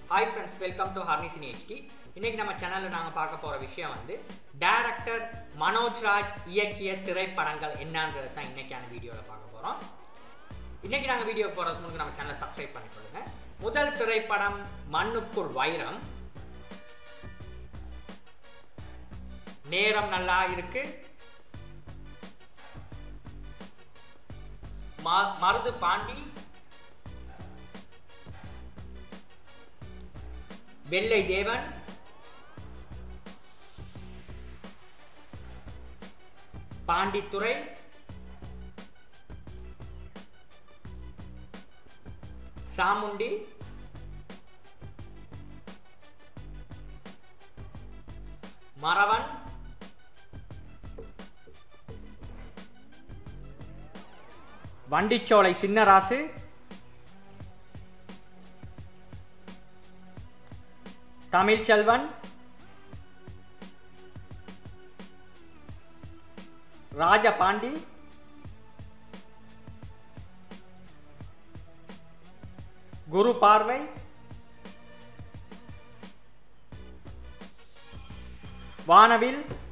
hi friends welcome to Harnisini HD இன்னைக்கு நம்ம சேனலில் நாங்கள் பார்க்க போகிற விஷயம் வந்து டைரக்டர் மனோஜ் ராஜ் இயக்கிய திரைப்படங்கள் என்னன்றது தான் இன்னைக்கான வீடியோவில் பார்க்க போகிறோம் இன்னைக்கு நாங்கள் வீடியோ போகிறதுக்கு முன்னாடி நம்ம சேனலை சப்ஸ்கிரைப் பண்ணிக்கொள்ளுங்க முதல் திரைப்படம் மண்ணுக்குள் வைரம் நேரம் நல்லா இருக்கு ம- மருது பாண்டி வெள்ளை தேவன் பாண்டித்துறை சாமுண்டி மறவன் வண்டிச்சோலை சின்னராசு தமிழ்ச்செல்வன் ராஜபாண்டி குரு பார்வை வானவில்